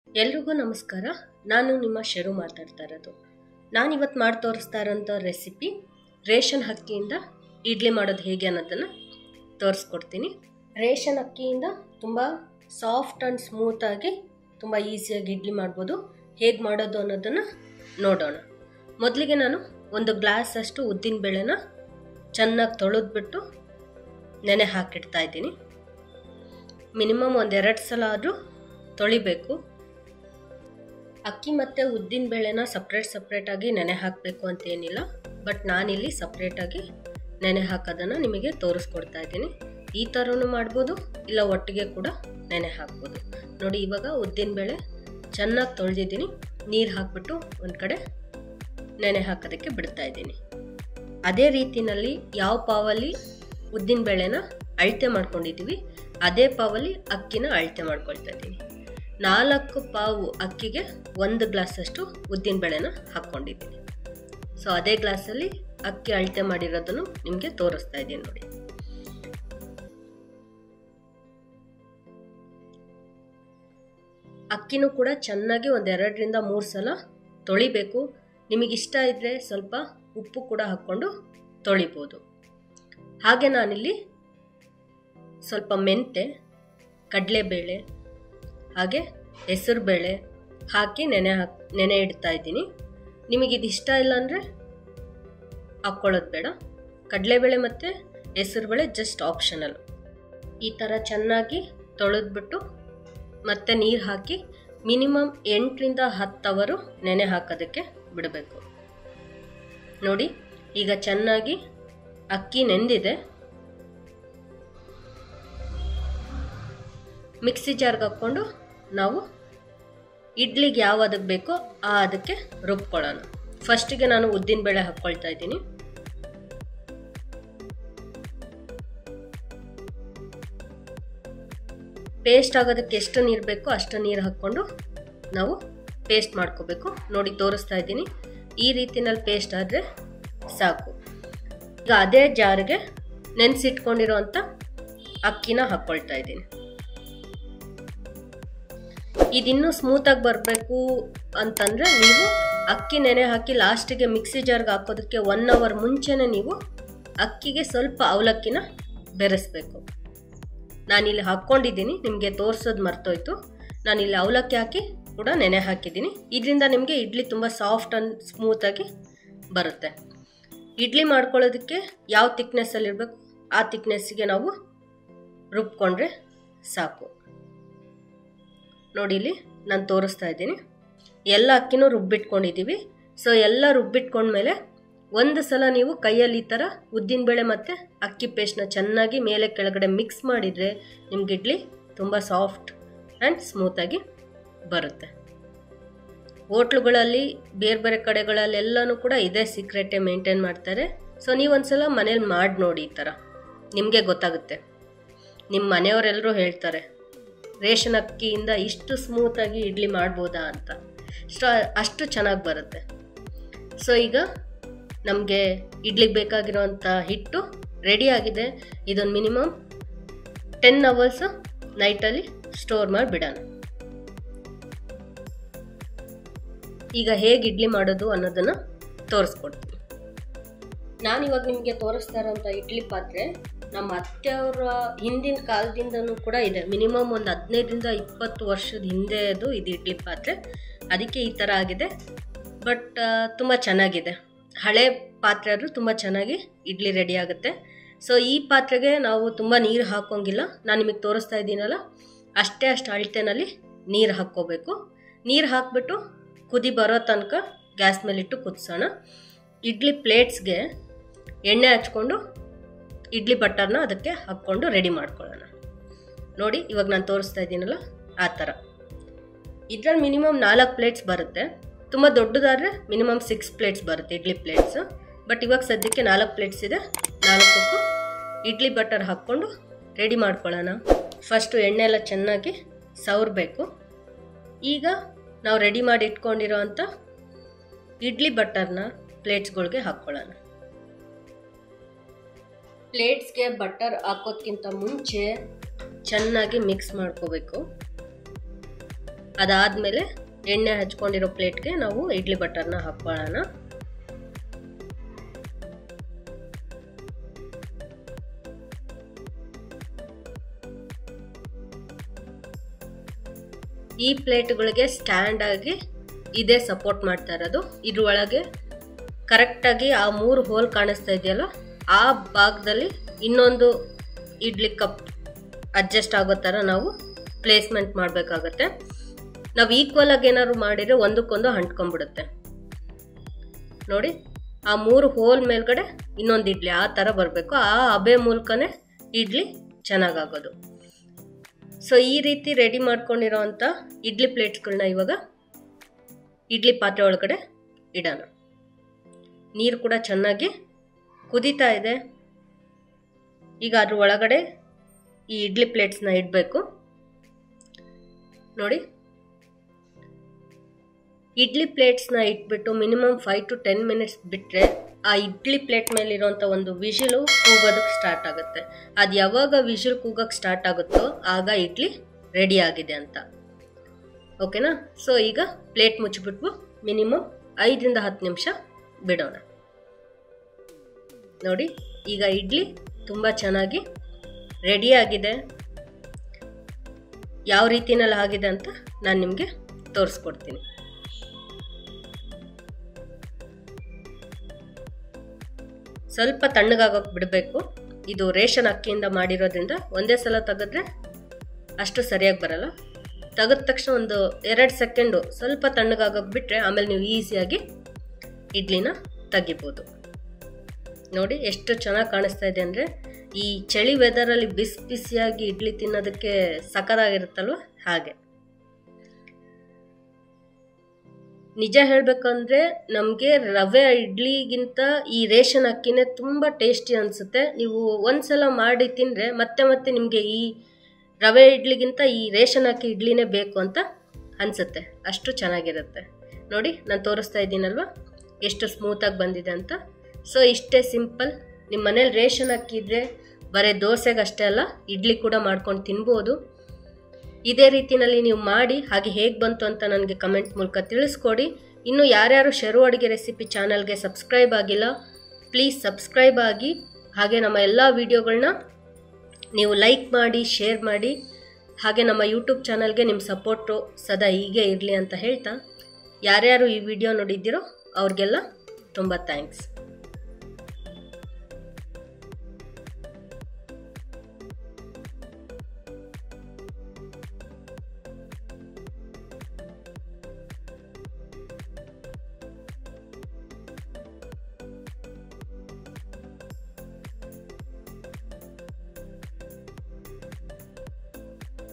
ಎಲ್ರಿಗೂ ನಮಸ್ಕಾರ ನಾನು ನಿಮ್ಮ ಶರು ಮಾತಾಡ್ತಾ ಇರೋದು ನಾನು ಇವತ್ತು ಮಾಡಿ ತೋರಿಸ್ತಾ ಇರೋಂಥ ರೆಸಿಪಿ ರೇಷನ್ ಅಕ್ಕಿಯಿಂದ ಇಡ್ಲಿ ಮಾಡೋದು ಹೇಗೆ ಅನ್ನೋದನ್ನು ತೋರಿಸ್ಕೊಡ್ತೀನಿ ರೇಷನ್ ಅಕ್ಕಿಯಿಂದ ತುಂಬ ಸಾಫ್ಟ್ ಆ್ಯಂಡ್ ಸ್ಮೂತಾಗಿ ತುಂಬ ಈಸಿಯಾಗಿ ಇಡ್ಲಿ ಮಾಡ್ಬೋದು ಹೇಗೆ ಮಾಡೋದು ಅನ್ನೋದನ್ನು ನೋಡೋಣ ಮೊದಲಿಗೆ ನಾನು ಒಂದು ಗ್ಲಾಸ್ ಅಷ್ಟು ಉದ್ದಿನ ಬೇಳೆನ ಚೆನ್ನಾಗಿ ತೊಳೆದ್ಬಿಟ್ಟು ನೆನೆ ಹಾಕಿಡ್ತಾ ಇದ್ದೀನಿ ಮಿನಿಮಮ್ ಒಂದೆರಡು ಸಲ ಆದರೂ ತೊಳಿಬೇಕು ಅಕ್ಕಿ ಮತ್ತು ಉದ್ದಿನ ಬೇಳೆನ ಸಪ್ರೇಟ್ ಸಪ್ರೇಟಾಗಿ ನೆನೆ ಹಾಕಬೇಕು ಅಂತ ಏನಿಲ್ಲ ಬಟ್ ನಾನಿಲ್ಲಿ ಸಪ್ರೇಟಾಗಿ ನೆನೆ ಹಾಕೋದನ್ನು ನಿಮಗೆ ತೋರಿಸ್ಕೊಡ್ತಾ ಇದ್ದೀನಿ ಈ ಥರನೂ ಮಾಡ್ಬೋದು ಇಲ್ಲ ಒಟ್ಟಿಗೆ ಕೂಡ ನೆನೆ ಹಾಕ್ಬೋದು ನೋಡಿ ಇವಾಗ ಉದ್ದಿನ ಬೇಳೆ ಚೆನ್ನಾಗಿ ತೊಳೆದಿದ್ದೀನಿ ನೀರು ಹಾಕ್ಬಿಟ್ಟು ಒಂದು ಕಡೆ ನೆನೆ ಹಾಕೋದಕ್ಕೆ ಬಿಡ್ತಾ ಇದ್ದೀನಿ ಅದೇ ರೀತಿನಲ್ಲಿ ಯಾವ ಪಾವಲ್ಲಿ ಉದ್ದಿನ ಬೇಳೆನ ಅಳತೆ ಮಾಡ್ಕೊಂಡಿದ್ದೀವಿ ಅದೇ ಪಾವಲ್ಲಿ ಅಕ್ಕಿನ ಅಳತೆ ಮಾಡ್ಕೊಳ್ತಾ ಇದ್ದೀನಿ ನಾಲ್ಕು ಪಾವು ಅಕ್ಕಿಗೆ ಒಂದು ಗ್ಲಾಸಷ್ಟು ಉದ್ದಿನ ಬೇಳೆನ ಹಾಕ್ಕೊಂಡಿದ್ದೀನಿ ಸೊ ಅದೇ ಗ್ಲಾಸಲ್ಲಿ ಅಕ್ಕಿ ಅಳತೆ ಮಾಡಿರೋದನ್ನು ನಿಮಗೆ ತೋರಿಸ್ತಾ ಇದ್ದೀನಿ ನೋಡಿ ಅಕ್ಕಿನೂ ಕೂಡ ಚೆನ್ನಾಗಿ ಒಂದೆರಡರಿಂದ ಮೂರು ಸಲ ತೊಳಿಬೇಕು ನಿಮಗಿಷ್ಟ ಇದ್ದರೆ ಸ್ವಲ್ಪ ಉಪ್ಪು ಕೂಡ ಹಾಕ್ಕೊಂಡು ತೊಳಿಬೋದು ಹಾಗೆ ನಾನಿಲ್ಲಿ ಸ್ವಲ್ಪ ಮೆಂತೆ ಕಡಲೆಬೇಳೆ ಹಾಗೆ ಹೆಸರುಬೇಳೆ ಹಾಕಿ ನೆನೆ ಹಾಕಿ ನೆನೆ ಇಡ್ತಾ ಇದ್ದೀನಿ ನಿಮಗಿದು ಇಷ್ಟ ಇಲ್ಲ ಅಂದರೆ ಹಾಕ್ಕೊಳ್ಳೋದು ಬೇಡ ಕಡಲೆಬೇಳೆ ಮತ್ತು ಹೆಸರುಬೇಳೆ ಜಸ್ಟ್ ಆಪ್ಷನಲ್ ಈ ಥರ ಚೆನ್ನಾಗಿ ತೊಳೆದ್ಬಿಟ್ಟು ಮತ್ತೆ ನೀರು ಹಾಕಿ ಮಿನಿಮಮ್ ಎಂಟರಿಂದ ಹತ್ತು ಅವರು ನೆನೆ ಹಾಕೋದಕ್ಕೆ ಬಿಡಬೇಕು ನೋಡಿ ಈಗ ಚೆನ್ನಾಗಿ ಅಕ್ಕಿ ನೆಂದಿದೆ ಮಿಕ್ಸಿ ಜಾರ್ಗೆ ಹಾಕ್ಕೊಂಡು ನಾವು ಇಡ್ಲಿಗೆ ಯಾವ ಅದಕ್ಕೆ ಬೇಕೋ ಆ ಅದಕ್ಕೆ ರುಬ್ಕೊಳ್ಳೋಣ ಫಸ್ಟಿಗೆ ನಾನು ಉದ್ದಿನ ಬೇಳೆ ಹಾಕ್ಕೊಳ್ತಾ ಇದ್ದೀನಿ ಪೇಸ್ಟ್ ಆಗೋದಕ್ಕೆ ಎಷ್ಟು ನೀರು ಬೇಕೋ ಅಷ್ಟು ನೀರು ಹಾಕ್ಕೊಂಡು ನಾವು ಪೇಸ್ಟ್ ಮಾಡ್ಕೋಬೇಕು ನೋಡಿ ತೋರಿಸ್ತಾ ಇದ್ದೀನಿ ಈ ರೀತಿನಲ್ಲಿ ಪೇಸ್ಟ್ ಆದರೆ ಸಾಕು ಈಗ ಅದೇ ಜಾರಿಗೆ ನೆನೆಸಿಟ್ಕೊಂಡಿರೋಂಥ ಅಕ್ಕಿನ ಹಾಕ್ಕೊಳ್ತಾ ಇದ್ದೀನಿ ಇದಿನ್ನೂ ಸ್ಮೂತಾಗಿ ಬರಬೇಕು ಅಂತಂದರೆ ನೀವು ಅಕ್ಕಿ ನೆನೆ ಹಾಕಿ ಲಾಸ್ಟಿಗೆ ಮಿಕ್ಸಿ ಜಾರ್ಗೆ ಹಾಕೋದಕ್ಕೆ ಒನ್ ಅವರ್ ಮುಂಚೆನೇ ನೀವು ಅಕ್ಕಿಗೆ ಸ್ವಲ್ಪ ಅವಲಕ್ಕಿನ ಬೆರೆಸ್ಬೇಕು ನಾನಿಲ್ಲಿ ಹಾಕ್ಕೊಂಡಿದ್ದೀನಿ ನಿಮಗೆ ತೋರಿಸೋದು ಮರ್ತೋಯ್ತು ನಾನಿಲ್ಲಿ ಅವಲಕ್ಕಿ ಹಾಕಿ ಕೂಡ ನೆನೆ ಹಾಕಿದ್ದೀನಿ ಇದರಿಂದ ನಿಮಗೆ ಇಡ್ಲಿ ತುಂಬ ಸಾಫ್ಟ್ ಆ್ಯಂಡ್ ಸ್ಮೂತಾಗಿ ಬರುತ್ತೆ ಇಡ್ಲಿ ಮಾಡ್ಕೊಳ್ಳೋದಕ್ಕೆ ಯಾವ ತಿಕ್ನೆಸ್ಸಲ್ಲಿರಬೇಕು ಆ ತಿಕ್ನೆಸ್ಸಿಗೆ ನಾವು ರುಬ್ಕೊಂಡ್ರೆ ಸಾಕು ನೋಡಿ ಇಲ್ಲಿ ನಾನು ತೋರಿಸ್ತಾ ಇದ್ದೀನಿ ಎಲ್ಲ ಅಕ್ಕಿನೂ ರುಬ್ಬಿಟ್ಕೊಂಡಿದ್ದೀವಿ ಸೊ ಎಲ್ಲ ರುಬ್ಬಿಟ್ಕೊಂಡ್ಮೇಲೆ ಒಂದು ಸಲ ನೀವು ಕೈಯಲ್ಲಿ ಈ ಥರ ಉದ್ದಿನಬೇಳೆ ಮತ್ತು ಅಕ್ಕಿ ಪೇಸ್ಟ್ನ ಚೆನ್ನಾಗಿ ಮೇಲೆ ಕೆಳಗಡೆ ಮಿಕ್ಸ್ ಮಾಡಿದರೆ ನಿಮ್ಗೆ ಇಡ್ಲಿ ತುಂಬ ಸಾಫ್ಟ್ ಆ್ಯಂಡ್ ಸ್ಮೂತಾಗಿ ಬರುತ್ತೆ ಹೋಟ್ಲುಗಳಲ್ಲಿ ಬೇರೆ ಬೇರೆ ಕಡೆಗಳಲ್ಲೆಲ್ಲನೂ ಕೂಡ ಇದೇ ಸೀಕ್ರೆಟೇ ಮೇಂಟೈನ್ ಮಾಡ್ತಾರೆ ಸೊ ನೀವು ಒಂದ್ಸಲ ಮನೇಲಿ ಮಾಡಿ ನೋಡಿ ಈ ಥರ ನಿಮಗೆ ಗೊತ್ತಾಗುತ್ತೆ ನಿಮ್ಮ ಮನೆಯವರೆಲ್ಲರೂ ಹೇಳ್ತಾರೆ ರೇಷನ್ ಅಕ್ಕಿಯಿಂದ ಇಷ್ಟು ಸ್ಮೂತಾಗಿ ಇಡ್ಲಿ ಮಾಡ್ಬೋದಾ ಅಂತ ಸೊ ಅಷ್ಟು ಚೆನ್ನಾಗಿ ಬರುತ್ತೆ ಸೊ ಈಗ ನಮಗೆ ಇಡ್ಲಿಗೆ ಬೇಕಾಗಿರೋವಂಥ ಹಿಟ್ಟು ರೆಡಿ ಆಗಿದೆ ಇದೊಂದು ಮಿನಿಮಮ್ ಟೆನ್ ಅವರ್ಸ್ ನೈಟಲ್ಲಿ ಸ್ಟೋರ್ ಮಾಡಿ ಬಿಡೋಣ ಈಗ ಹೇಗೆ ಇಡ್ಲಿ ಮಾಡೋದು ಅನ್ನೋದನ್ನು ತೋರಿಸ್ಕೊಡ್ತೀನಿ ನಾನಿವಾಗ ನಿಮಗೆ ತೋರಿಸ್ತಾ ಇರೋಂಥ ಇಡ್ಲಿ ಪಾತ್ರೆ ನಮ್ಮ ಅತ್ತೆಯವರ ಹಿಂದಿನ ಕಾಲದಿಂದನೂ ಕೂಡ ಇದೆ ಮಿನಿಮಮ್ ಒಂದು ಹದಿನೈದರಿಂದ ಇಪ್ಪತ್ತು ವರ್ಷದ ಹಿಂದೆದು ಇದು ಇಡ್ಲಿ ಪಾತ್ರೆ ಅದಕ್ಕೆ ಈ ಥರ ಆಗಿದೆ ಬಟ್ ತುಂಬ ಚೆನ್ನಾಗಿದೆ ಹಳೆ ಪಾತ್ರೆ ಆದರೂ ತುಂಬ ಚೆನ್ನಾಗಿ ಇಡ್ಲಿ ರೆಡಿ ಆಗುತ್ತೆ ಸೊ ಈ ಪಾತ್ರೆಗೆ ನಾವು ತುಂಬ ನೀರು ಹಾಕೋಂಗಿಲ್ಲ ನಾನು ನಿಮಗೆ ತೋರಿಸ್ತಾ ಇದ್ದೀನಲ್ಲ ಅಷ್ಟೇ ಅಷ್ಟು ಅಳತೆನಲ್ಲಿ ನೀರು ಹಾಕ್ಕೋಬೇಕು ನೀರು ಹಾಕ್ಬಿಟ್ಟು ಕುದಿ ಬರೋ ತನಕ ಗ್ಯಾಸ್ ಮೇಲಿಟ್ಟು ಕುದಿಸೋಣ ಇಡ್ಲಿ ಪ್ಲೇಟ್ಸ್ಗೆ ಎಣ್ಣೆ ಹಚ್ಕೊಂಡು ಇಡ್ಲಿ ಬಟರ್ನ ಅದಕ್ಕೆ ಹಾಕ್ಕೊಂಡು ರೆಡಿ ಮಾಡ್ಕೊಳ್ಳೋಣ ನೋಡಿ ಇವಾಗ ನಾನು ತೋರಿಸ್ತಾ ಇದ್ದೀನಲ್ಲ ಆ ಥರ ಇದ್ರಲ್ಲಿ ಮಿನಿಮಮ್ ನಾಲ್ಕು ಪ್ಲೇಟ್ಸ್ ಬರುತ್ತೆ ತುಂಬ ದೊಡ್ಡದಾದರೆ ಮಿನಿಮಮ್ ಸಿಕ್ಸ್ ಪ್ಲೇಟ್ಸ್ ಬರುತ್ತೆ ಇಡ್ಲಿ ಪ್ಲೇಟ್ಸ್ ಬಟ್ ಇವಾಗ ಸದ್ಯಕ್ಕೆ ನಾಲ್ಕು ಪ್ಲೇಟ್ಸ್ ಇದೆ ನಾಲ್ಕಕ್ಕೂ ಇಡ್ಲಿ ಬಟರ್ ಹಾಕ್ಕೊಂಡು ರೆಡಿ ಮಾಡ್ಕೊಳ್ಳೋಣ ಫಸ್ಟು ಎಣ್ಣೆ ಎಲ್ಲ ಚೆನ್ನಾಗಿ ಸವರಬೇಕು ಈಗ ನಾವು ರೆಡಿ ಮಾಡಿ ಇಟ್ಕೊಂಡಿರೋ ಅಂಥ ಇಡ್ಲಿ ಬಟರ್ನ ಪ್ಲೇಟ್ಸ್ಗಳಿಗೆ ಹಾಕ್ಕೊಳ್ಳೋಣ ಪ್ಲೇಟ್ಸ್ಗೆ ಬಟರ್ ಹಾಕೋದ್ಕಿಂತ ಮುಂಚೆ ಚೆನ್ನಾಗಿ ಮಿಕ್ಸ್ ಮಾಡ್ಕೋಬೇಕು ಅದಾದಮೇಲೆ ಎಣ್ಣೆ ಹಚ್ಕೊಂಡಿರೋ ಪ್ಲೇಟ್ಗೆ ನಾವು ಇಡ್ಲಿ ಬಟರ್ನ ಹಾಕ್ಕೊಳ್ಳೋಣ ಈ ಪ್ಲೇಟ್ಗಳಿಗೆ ಸ್ಟ್ಯಾಂಡ್ ಆಗಿ ಇದೇ ಸಪೋರ್ಟ್ ಮಾಡ್ತಾ ಇರೋದು ಇದ್ರೊಳಗೆ ಕರೆಕ್ಟಾಗಿ ಆ ಮೂರು ಹೋಲ್ ಕಾಣಿಸ್ತಾ ಇದೆಯಲ್ಲ ಆ ಭಾಗದಲ್ಲಿ ಇನ್ನೊಂದು ಇಡ್ಲಿ ಕಪ್ ಅಡ್ಜಸ್ಟ್ ಆಗೋ ಥರ ನಾವು ಪ್ಲೇಸ್ಮೆಂಟ್ ಮಾಡಬೇಕಾಗತ್ತೆ ನಾವು ಈಕ್ವಲ್ ಆಗಿ ಏನಾದ್ರು ಮಾಡಿದರೆ ಒಂದಕ್ಕೊಂದು ಅಂಟ್ಕೊಂಡ್ಬಿಡುತ್ತೆ ನೋಡಿ ಆ ಮೂರು ಹೋಲ್ ಮೇಲ್ಗಡೆ ಇನ್ನೊಂದು ಇಡ್ಲಿ ಆ ಥರ ಬರಬೇಕು ಆ ಹಬೆ ಮೂಲಕನೇ ಇಡ್ಲಿ ಚೆನ್ನಾಗಾಗೋದು ಸೊ ಈ ರೀತಿ ರೆಡಿ ಮಾಡ್ಕೊಂಡಿರೋ ಅಂಥ ಇಡ್ಲಿ ಪ್ಲೇಟ್ಸ್ಗಳನ್ನ ಇವಾಗ ಇಡ್ಲಿ ಪಾತ್ರೆ ಒಳಗಡೆ ಇಡೋಣ ನೀರು ಕೂಡ ಚೆನ್ನಾಗಿ ಕುದೀತಾ ಇದೆ ಈಗ ಅದ್ರ ಒಳಗಡೆ ಈ ಇಡ್ಲಿ ಪ್ಲೇಟ್ಸ್ನ ಇಡಬೇಕು ನೋಡಿ ಇಡ್ಲಿ ಪ್ಲೇಟ್ಸ್ನ ಇಟ್ಬಿಟ್ಟು minimum five to ten minutes ಬಿಟ್ಟರೆ ಆ ಇಡ್ಲಿ ಪ್ಲೇಟ್ ಮೇಲಿರೋಂಥ ಒಂದು ವಿಷಿಲು ಕೂಗೋದಕ್ಕೆ ಸ್ಟಾರ್ಟ್ ಆಗುತ್ತೆ ಅದು ಯಾವಾಗ ವಿಷಿಲ್ ಕೂಗೋಕ್ಕೆ ಸ್ಟಾರ್ಟ್ ಆಗುತ್ತೋ ಆಗ ಇಡ್ಲಿ ರೆಡಿ ಆಗಿದೆ ಅಂತ ಓಕೆನಾ ಸೊ ಈಗ ಪ್ಲೇಟ್ ಮುಚ್ಚಿಬಿಟ್ಟು ಮಿನಿಮಮ್ ಐದರಿಂದ ಹತ್ತು ನಿಮಿಷ ಬಿಡೋಣ ನೋಡಿ ಈಗ ಇಡ್ಲಿ ತುಂಬ ಚೆನ್ನಾಗಿ ರೆಡಿಯಾಗಿದೆ ಯಾವ ರೀತಿನಲ್ಲಿ ಆಗಿದೆ ಅಂತ ನಾನು ನಿಮಗೆ ತೋರಿಸ್ಕೊಡ್ತೀನಿ ಸ್ವಲ್ಪ ತಣ್ಣಗಾಗೋಕೆ ಬಿಡಬೇಕು ಇದು ರೇಷನ್ ಅಕ್ಕಿಯಿಂದ ಮಾಡಿರೋದ್ರಿಂದ ಒಂದೇ ಸಲ ತೆಗೆದ್ರೆ ಅಷ್ಟು ಸರಿಯಾಗಿ ಬರಲ್ಲ ತೆಗೆದ ತಕ್ಷಣ ಒಂದು ಎರಡು ಸೆಕೆಂಡು ಸ್ವಲ್ಪ ತಣ್ಣಗಾಗೋಕೆ ಬಿಟ್ಟರೆ ಆಮೇಲೆ ನೀವು ಈಸಿಯಾಗಿ ಇಡ್ಲಿನ ತೆಗಿಬೋದು ನೋಡಿ ಎಷ್ಟು ಚೆನ್ನಾಗಿ ಕಾಣಿಸ್ತಾ ಇದೆ ಅಂದರೆ ಈ ಚಳಿ ವೆದರಲ್ಲಿ ಬಿಸಿ ಬಿಸಿಯಾಗಿ ಇಡ್ಲಿ ತಿನ್ನೋದಕ್ಕೆ ಸಖತ್ತಾಗಿರುತ್ತಲ್ವ ಹಾಗೆ ನಿಜ ಹೇಳಬೇಕಂದ್ರೆ ನಮಗೆ ರವೆ ಇಡ್ಲಿಗಿಂತ ಈ ರೇಷನ್ ಅಕ್ಕಿನೇ ತುಂಬ ಟೇಸ್ಟಿ ಅನಿಸುತ್ತೆ ನೀವು ಒಂದ್ಸಲ ಮಾಡಿ ತಿಂದರೆ ಮತ್ತೆ ಮತ್ತೆ ನಿಮಗೆ ಈ ರವೆ ಇಡ್ಲಿಗಿಂತ ಈ ರೇಷನ್ ಅಕ್ಕಿ ಇಡ್ಲಿನೇ ಬೇಕು ಅಂತ ಅನಿಸುತ್ತೆ ಅಷ್ಟು ಚೆನ್ನಾಗಿರುತ್ತೆ ನೋಡಿ ನಾನು ತೋರಿಸ್ತಾ ಇದ್ದೀನಲ್ವ ಎಷ್ಟು ಸ್ಮೂತಾಗಿ ಬಂದಿದೆ ಅಂತ ಸೊ ಇಷ್ಟೇ ಸಿಂಪಲ್ ನಿಮ್ಮ ಮನೇಲಿ ರೇಷನ್ ಅಕ್ಕಿ ಇದ್ದರೆ ಬರೀ ದೋಸೆಗೆ ಅಷ್ಟೇ ಅಲ್ಲ ಇಡ್ಲಿ ಕೂಡ ಮಾಡ್ಕೊಂಡು ತಿನ್ಬೋದು ಇದೇ ರೀತಿಯಲ್ಲಿ ನೀವು ಮಾಡಿ ಹಾಗೆ ಹೇಗೆ ಬಂತು ಅಂತ ನನಗೆ ಕಮೆಂಟ್ ಮೂಲಕ ತಿಳಿಸ್ಕೊಡಿ ಇನ್ನು ಯಾರ್ಯಾರು ಶರು ಅಡುಗೆ ರೆಸಿಪಿ ಚಾನಲ್ಗೆ ಸಬ್ಸ್ಕ್ರೈಬ್ ಆಗಿಲ್ಲ ಪ್ಲೀಸ್ ಸಬ್ಸ್ಕ್ರೈಬ್ ಆಗಿ ಹಾಗೆ ನಮ್ಮ ಎಲ್ಲ ವೀಡಿಯೋಗಳನ್ನ ನೀವು ಲೈಕ್ ಮಾಡಿ ಶೇರ್ ಮಾಡಿ ಹಾಗೆ ನಮ್ಮ ಯೂಟ್ಯೂಬ್ ಚಾನಲ್ಗೆ ನಿಮ್ಮ ಸಪೋರ್ಟು ಸದಾ ಹೀಗೆ ಇರಲಿ ಅಂತ ಹೇಳ್ತಾ ಯಾರ್ಯಾರು ಈ ವಿಡಿಯೋ ನೋಡಿದ್ದೀರೋ ಅವ್ರಿಗೆಲ್ಲ ತುಂಬ ಥ್ಯಾಂಕ್ಸ್